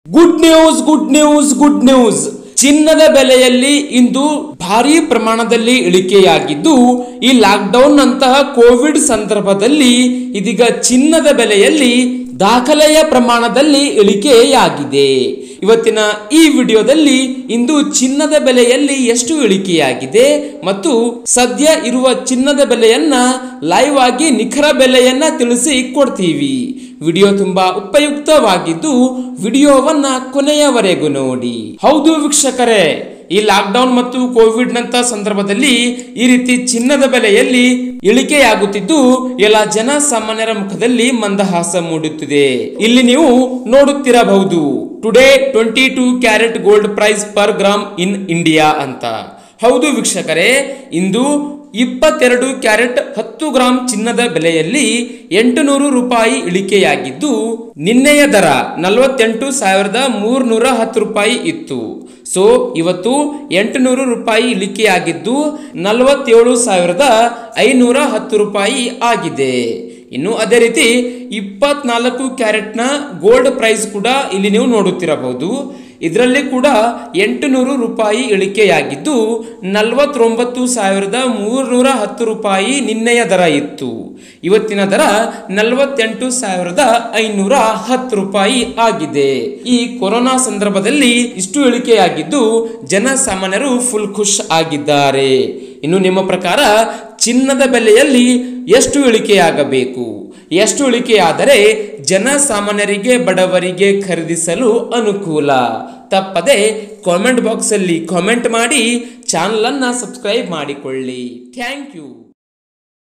good news good news good news ಚಿನ್ನದ ಬೆಲೆಯಲ್ಲಿ ಇಂದು ಭಾರಿ ಪ್ರಮಾಣದಲ್ಲಿ ಇಳಿಕೆಯಾಗಿದ್ದು ಈ ಲಾಕ್ಡೌನ್ ನಂತಹ ಕೋವಿಡ್ ಸಂದರ್ಭದಲ್ಲಿ ಇದೀಗ ಚಿನ್ನದ ಬೆಲೆಯಲ್ಲಿ ದಾಖಲೆಯ ಪ್ರಮಾಣದಲ್ಲಿ ಇಳಿಕೆಯಾಗಿದೆ ಇವತ್ತಿನ ಈ ವಿಡಿಯೋದಲ್ಲಿ ಇಂದು ಚಿನ್ನದ ಬೆಲೆಯಲ್ಲಿ ಎಷ್ಟು ಇಳಿಕೆಯಾಗಿದೆ ಮತ್ತು ಸದ್ಯ ಇರುವ ಚಿನ್ನದ ಬೆಲೆಯನ್ನ ಲೈವ್ ಆಗಿ ನಿಖರ ಬೆಲೆಯನ್ನ ತಿಳಿಸಿ ಕೊಡ್ತೀವಿ ವಿಡಿಯೋ ತುಂಬಾ ಉಪಯುಕ್ತವಾಗಿದ್ದು ವಿಡಿಯೋವನ್ನ ಕೊನೆಯವರೆಗೂ ನೋಡಿ ಹೌದು ವೀಕ್ಷಕರೇ ಈ ಲಾಕ್ಡೌನ್ ಮತ್ತು ಕೋವಿಡ್ ನಂತ ಸಂದರ್ಭದಲ್ಲಿ ಈ ರೀತಿ ಚಿನ್ನದ ಬೆಲೆಯಲ್ಲಿ ಇಳಿಕೆಯಾಗುತ್ತಿದ್ದು ಎಲ್ಲ ಜನ ಸಾಮಾನ್ಯರ ಮುಖದಲ್ಲಿ ಮಂದಹಾಸ ಮೂಡುತ್ತಿದೆ ಇಲ್ಲಿ ನೀವು ನೋಡುತ್ತಿರಬಹುದು today twenty two carat gold price per gram in India ಅಂತ ಹೌದು ವೀಕ್ಷಕರೇ ಇಂದು ಇಪ್ಪತ್ತೆರಡು ಕ್ಯಾರೆಟ್ ಹತ್ತು ಗ್ರಾಂ ಚಿನ್ನದ ಬೆಲೆಯಲ್ಲಿ ಎಂಟುನೂರು ರೂಪಾಯಿ ಇಳಿಕೆಯಾಗಿದ್ದು ನಿನ್ನೆಯ ದರ ನಲವತ್ತೆಂಟು ಸಾವಿರದ ಮೂರ್ನೂರ ಹತ್ತು ರೂಪಾಯಿ ಇತ್ತು ಸೊ ಇವತ್ತು ಎಂಟುನೂರು ರೂಪಾಯಿ ಇಳಿಕೆಯಾಗಿದ್ದು ನಲವತ್ತೇಳು ಸಾವಿರದ ಐನೂರ ಹತ್ತು ರೂಪಾಯಿ ಆಗಿದೆ ಇನ್ನು ಅದೇ ರೀತಿ ಇಪ್ಪತ್ನಾಲ್ಕು ಕ್ಯಾರೆಟ್ನ ಗೋಲ್ಡ್ ಪ್ರೈಸ್ ಕೂಡ ಇಲ್ಲಿ ನೀವು ನೋಡುತ್ತಿರಬಹುದು ಇದರಲ್ಲಿ ಕೂಡ ಎಂಟುನೂರು ರೂಪಾಯಿ ಇಳಿಕೆಯಾಗಿದ್ದು ನಲವತ್ತೊಂಬತ್ತು ಸಾವಿರದ ಮೂರ್ನೂರ ಹತ್ತು ರೂಪಾಯಿ ನಿನ್ನೆಯ ದರ ಇತ್ತು ಇವತ್ತಿನ ದರ ನಲವತ್ತೆಂಟು ಸಾವಿರದ ಐನೂರ ಹತ್ತು ರೂಪಾಯಿ ಆಗಿದೆ ಈ ಕೊರೋನಾ ಸಂದರ್ಭದಲ್ಲಿ ಇಷ್ಟು ಇಳಿಕೆಯಾಗಿದ್ದು ಜನಸಾಮಾನ್ಯರು ಫುಲ್ ಖುಷ್ ಆಗಿದ್ದಾರೆ ಇನ್ನು ನಿಮ್ಮ ಪ್ರಕಾರ ಚಿನ್ನದ ಬೆಲೆಯಲ್ಲಿ ಎಷ್ಟು ಇಳಿಕೆಯಾಗಬೇಕು ಎಷ್ಟು ಇಳಿಕೆಯಾದರೆ ಜನಸಾಮಾನ್ಯರಿಗೆ ಬಡವರಿಗೆ ಖರೀದಿಸಲು ಅನುಕೂಲ ತಪ್ಪದೆ ಕಾಮೆಂಟ್ ಬಾಕ್ಸಲ್ಲಿ ಕಾಮೆಂಟ್ ಮಾಡಿ ಚಾನಲನ್ನು ಸಬ್ಸ್ಕ್ರೈಬ್ ಮಾಡಿಕೊಳ್ಳಿ ಥ್ಯಾಂಕ್ ಯು